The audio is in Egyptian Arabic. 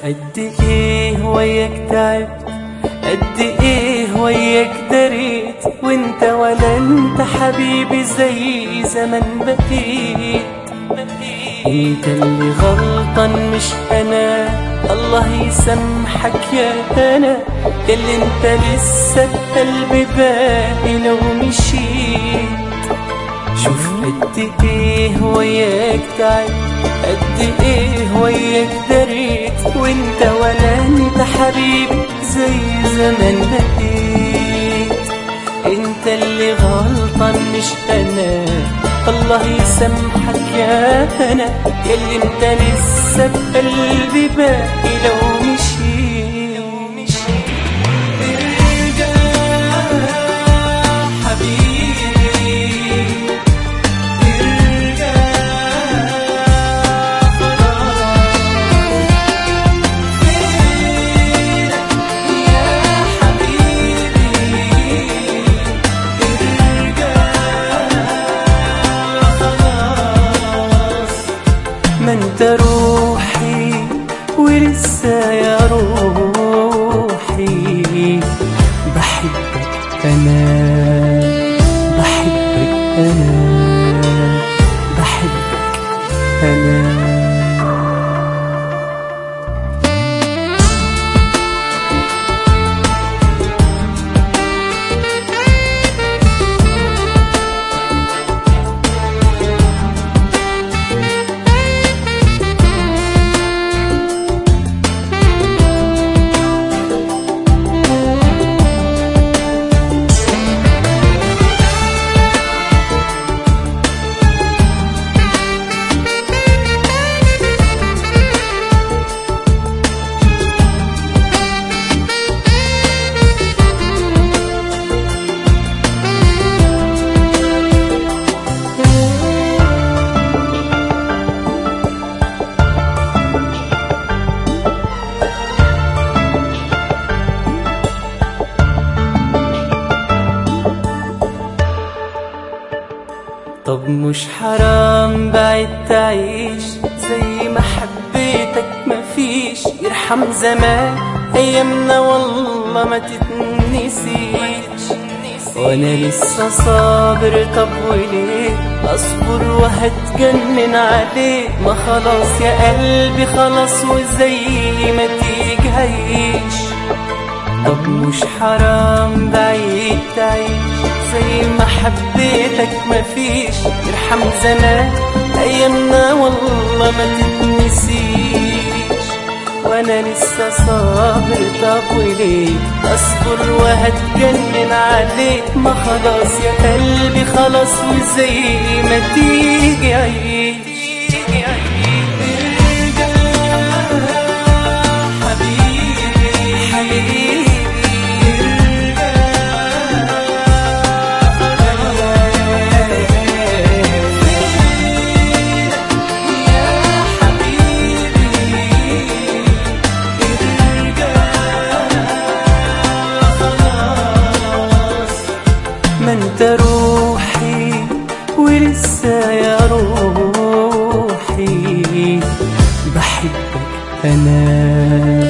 قد ايه وياك تعبت قد ايه وياك دريت وانت ولا انت حبيبي زي زمان بقيت انت اللي غلطان مش انا الله يسامحك يا انا اللي انت لسه بقلبي باقي لو مشيت شوف قد ايه وياك تعب قد ايه وياك دريت وانت ولا انت حبيبي زي زمان بقيت انت اللي غلطان مش انا الله يسامحك يا انا ياللي انت لسه بقلبي باقي لو مشيت ارجع حبيبي ارجع فينك يا حبيبي ما انت روحي ولسه يا روحي بحبك انا بحبك انا بحبك انا طب مش حرام بعد تعيش زي ما حبيتك مفيش يرحم زمان ايامنا والله ما تتنسيش وانا لسه صابر طب وليه اصبر وهتجنن عليه ما خلاص يا قلبي خلاص وزي ما تيجي هيش طب مش حرام بعيد تعيش زي ما حبيتك مفيش يرحم زمان ايامنا والله ما تتنسيش وانا لسه صابر طب وليه اصبر وهتجنن عليك ما خلاص يا قلبي خلاص وزي ما تيجي عيش ارجع حبيبي حبيبي ما انت روحي ولسه يا روحي بحبك انا